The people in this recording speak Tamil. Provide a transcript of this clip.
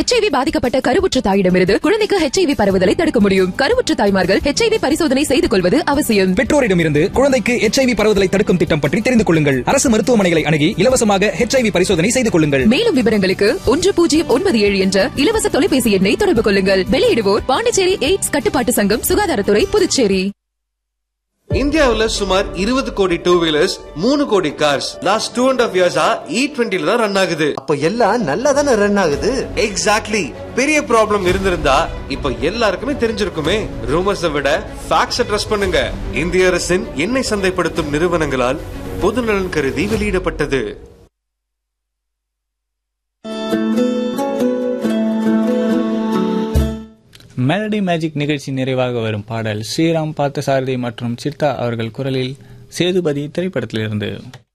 ஹெச்ஐவி பாதிக்கப்பட்ட கருவுற்ற தாயிடமிருந்து குழந்தைக்கு ஹெச்ஐவி பரவுதலை தடுக்க முடியும் கருவுற்ற தாய்மார்கள் ஹெச்ஐவி பரிசோதனை செய்து கொள்வது அவசியம் பெற்றோரிடமிருந்து குழந்தைக்கு எச்ஐவி பரவுதலை தடுக்கும் திட்டம் பற்றி தெரிந்து கொள்ளுங்கள் அரசு மருத்துவமனைகளை அணுகி இலவசமாக ஹெச்ஐவி பரிசோதனை செய்து கொள்ளுங்கள் மேலும் விவரங்களுக்கு ஒன்று பூஜ்ஜியம் ஒன்பது ஏழு என்ற இலவச தொலைபேசி எண்ணை தொடர்பு கொள்ளுங்கள் வெளியிடுவோர் பாண்டிச்சேரி எய்ட்ஸ் கட்டுப்பாட்டு சங்கம் சுகாதாரத்துறை புதுச்சேரி இந்தியாவுல சுமார் இருபது கோடி டூ வீலர்ஸ் மூணு கோடி cars last two and half இயர்ஸா இ டுவெண்ட்டில தான் ரன் ஆகுது அப்ப எல்லாம் நல்லா தானே ரன் ஆகுது எக்ஸாக்ட்லி பெரிய ப்ராப்ளம் இருந்திருந்தா இப்ப எல்லாருக்குமே தெரிஞ்சிருக்குமே ரூமர்ஸை விட ஃபேக்ட்ஸ் ட்ரஸ்ட் பண்ணுங்க இந்திய அரசின் எண்ணெய் சந்தைப்படுத்தும் நிறுவனங்களால் பொதுநலன் கருதி வெளியிடப்பட்டது மெலடி மேஜிக் நிகழ்ச்சி நிறைவாக வரும் பாடல் ஸ்ரீராம் பார்த்தசாரதி மற்றும் சித்தா அவர்கள் குரலில் சேதுபதி திரைப்படத்திலிருந்து